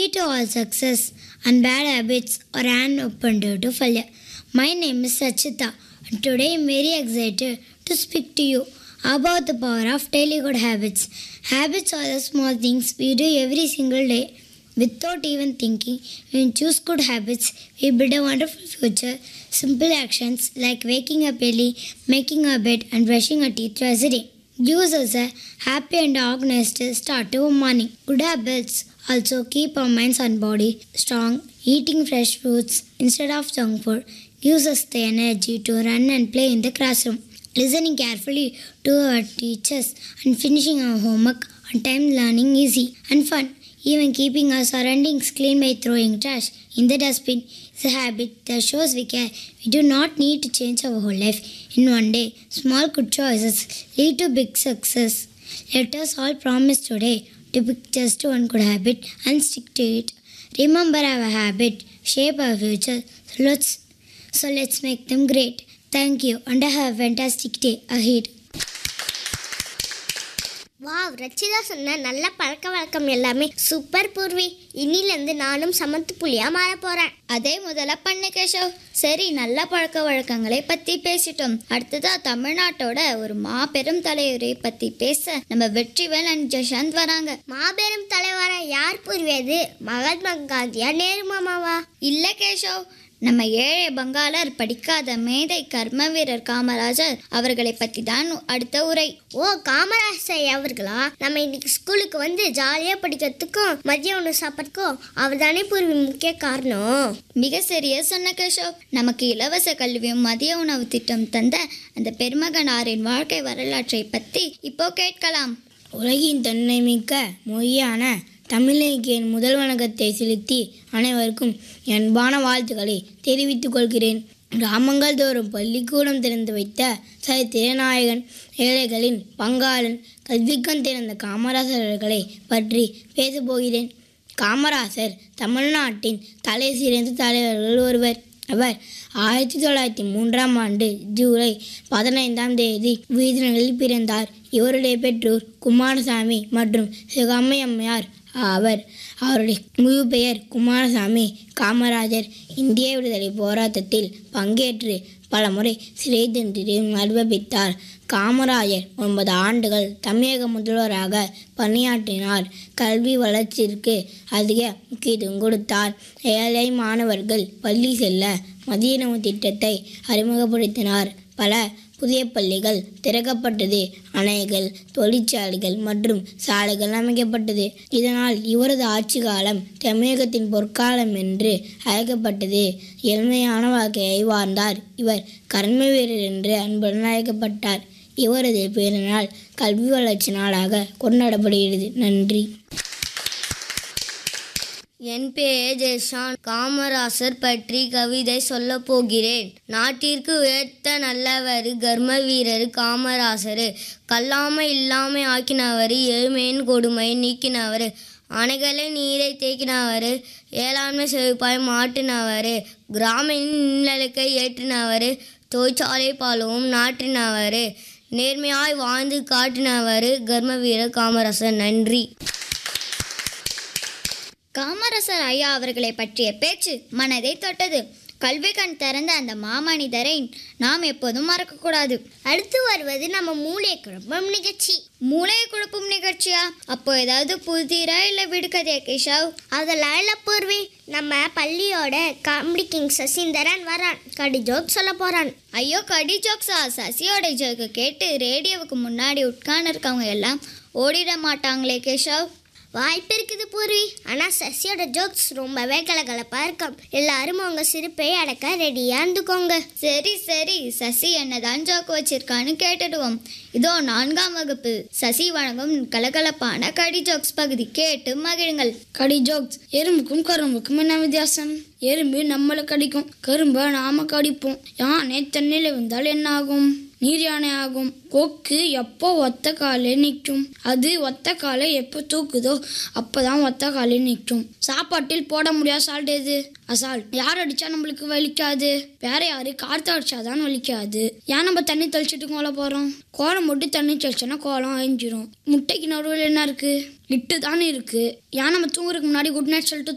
to all success, and bad habits are an open door to failure. My name is Sachita, and today I'm very excited to speak to you about the power of daily good habits. Habits are the small things we do every single day. Without even thinking, when we choose good habits, we build a wonderful future. Simple actions like waking up early, making our bed, and brushing our teeth twice a day gives us a happy and organized start to our morning. Good habits also keep our minds and body strong. Eating fresh fruits instead of junk food gives us the energy to run and play in the classroom. Listening carefully to our teachers and finishing our homework on time learning easy and fun. Even keeping our surroundings clean by throwing trash in the dustbin is a habit that shows we care. We do not need to change our whole life in one day. Small good choices lead to big success. Let us all promise today to pick just one good habit and stick to it. Remember our habit, shape our future. So let's so let's make them great. Thank you and have a fantastic day ahead. Wow Rachitha சொன்ன நல்ல பழக்க வழக்கம் எல்லாமே super Purvi இன்னிலேருந்து நானும் சமத்து புலியா மாற போறேன் அதே முதல்ல பண்ணு கேஷவ் சரி நல்ல பழக்க வழக்கங்களை பத்தி பேசிட்டோம் அடுத்ததா தமிழ்நாட்டோட ஒரு மாபெரும் தலைவரை பத்தி பேச நம்ம வெற்றிவேல் அண்ட் ஜஷாந்த் வராங்க மாபெரும் தலைவரா யார் பூர்வி அது மகாத்மா காந்தியா நேரு மாமாவா இல்ல கேஷவ் நம்ம ஏழை பங்காளர் படிக்காத மேதை கர்ம வீரர் காமராஜர் அவர்களை பத்தி தான் அடுத்த உரை ஓ காமராஜர் அவர்களா நம்ம இன்னைக்கு ஸ்கூலுக்கு வந்து ஜாலியா படிக்கிறதுக்கும் மதிய உணவு சாப்பிட்றதுக்கும் அவர் தானே பூர்வி முக்கிய காரணம் மிக சரியா சொன்ன கேஷவ் நமக்கு இலவச கல்வியும் மதிய உணவு திட்டம் தந்த அந்த பெருமகனாரின் வாழ்க்கை வரலாற்றை பத்தி இப்போ கேட்கலாம் உலகின் தன்மை மிக்க மொழியான தமிழுக்கு என் முதல் வணக்கத்தை செலுத்தி அனைவருக்கும் என் அன்பான வாழ்த்துக்களை தெரிவித்துக் கொள்கிறேன் கிராமங்கள் தோறும் பள்ளிக்கூடம் திறந்து வைத்த சரி திருநாயகன் ஏழைகளின் பங்காளன் கல்விக்கண் திறந்த காமராசர் அவர்களை பற்றி பேசப் போகிறேன் காமராசர் தமிழ்நாட்டின் தலை சிறந்த தலைவர்கள் ஒருவர் அவர் ஆயிரத்தி தொள்ளாயிரத்தி மூன்றாம் ஆண்டு ஜூலை பதினைந்தாம் தேதி வீதினங்களில் பிறந்தார் இவருடைய பெற்றோர் குமாரசாமி மற்றும் சிவகாமை அம்மையார் அவர் அவருடைய முழு பெயர் குமாரசாமி காமராஜர் இந்திய விடுதலை போராட்டத்தில் பங்கேற்று பலமுறை சிறை தண்டினையும் அனுபவித்தார் காமராஜர் ஒன்பது ஆண்டுகள் தமிழக முதல்வராக பணியாற்றினார் கல்வி வளர்ச்சிக்கு அதிக முக்கியத்துவம் கொடுத்தார் ஏழை மாணவர்கள் பள்ளி செல்ல மதிய உணவு திட்டத்தை அறிமுகப்படுத்தினார் பல புதிய பள்ளிகள் திறக்கப்பட்டது அணைகள் தொழிற்சாலைகள் மற்றும் சாலைகள் அமைக்கப்பட்டது இதனால் இவரது ஆட்சி காலம் தமிழகத்தின் பொற்காலம் என்று அழைக்கப்பட்டது எளிமையான வாழ்க்கையை வாழ்ந்தார் இவர் கர்ம வீரர் என்று அன்புடன் அழைக்கப்பட்டார் இவரது பிறநாள் கல்வி வளர்ச்சி நாளாக கொண்டாடப்படுகிறது நன்றி என் பெயர் ஜெஷான் காமராசர் பற்றி கவிதை சொல்ல போகிறேன் நாட்டிற்கு உயர்த்த நல்லவர் கர்ம வீரர் காமராசர் கல்லாமை இல்லாமை ஆக்கினவர் ஏழ்மையின் கொடுமை நீக்கினவர் அணைகளை நீரை தேக்கினவர் ஏழாண்மை செழிப்பாய் மாட்டினவர் கிராமின் நிலக்கை ஏற்றினவர் தொழிற்சாலை பாலவும் நாட்டினவர் நேர்மையாய் வாழ்ந்து காட்டினவர் கர்ம வீரர் காமராசர் நன்றி காமராசர் ஐயா அவர்களை பற்றிய பேச்சு மனதை தொட்டது கல்வி கண் திறந்த அந்த மாமனிதரை நாம் எப்போதும் மறக்கக்கூடாது அடுத்து வருவது நம்ம மூளை குழப்பம் நிகழ்ச்சி மூளையை குழப்பும் நிகழ்ச்சியா அப்போ ஏதாவது புதிரா இல்லை விடுக்கதையா கேஷவ் அதெல்லாம் இல்லை பூர்வி நம்ம பள்ளியோட காமெடி கிங் சசீந்தரன் வரான் கடி ஜோக் சொல்ல போறான் ஐயோ கடி ஜோக்ஸா சசியோட ஜோக்கு கேட்டு ரேடியோவுக்கு முன்னாடி உட்கார்ந்து இருக்கவங்க எல்லாம் ஓடிட மாட்டாங்களே கேஷவ் வாய்ப்பு இருக்குது பூர்வி ஆனால் சசியோட ஜோக்ஸ் ரொம்பவே கலகலப்பாக இருக்கும் எல்லாரும் அவங்க சிரிப்பை அடக்க ரெடியாக இருந்துக்கோங்க சரி சரி சசி என்னதான் ஜோக்கு வச்சிருக்கான்னு கேட்டுடுவோம் இதோ நான்காம் வகுப்பு சசி வழங்கும் கலகலப்பான கடி ஜோக்ஸ் பகுதி கேட்டு மகிழுங்கள் கடி ஜோக்ஸ் எறும்புக்கும் கரும்புக்கும் என்ன வித்தியாசம் எறும்பு நம்மளை கடிக்கும் கரும்பை நாம கடிப்போம் யானை தண்ணியில் விழுந்தால் என்ன ஆகும் நீர் யானை ஆகும் கொக்கு எப்போ ஒத்த காலே நிற்கும் அது ஒத்த காலை எப்போ தூக்குதோ அப்பதான் ஒத்த காலே நிற்கும் சாப்பாட்டில் போட முடியாத சால்ட் எது அசால்ட் யார் அடிச்சா நம்மளுக்கு வலிக்காது வேற யாரு காற்று அடிச்சாதான் வலிக்காது ஏன் நம்ம தண்ணி தெளிச்சிட்டு கோலம் போறோம் கோலம் மட்டும் தண்ணி தெளிச்சோன்னா கோலம் அழிஞ்சிரும் முட்டைக்கு நடுவில் என்ன இருக்கு இட்டு தானே இருக்கு ஏன் நம்ம தூங்குறதுக்கு முன்னாடி குட் நைட் சொல்லிட்டு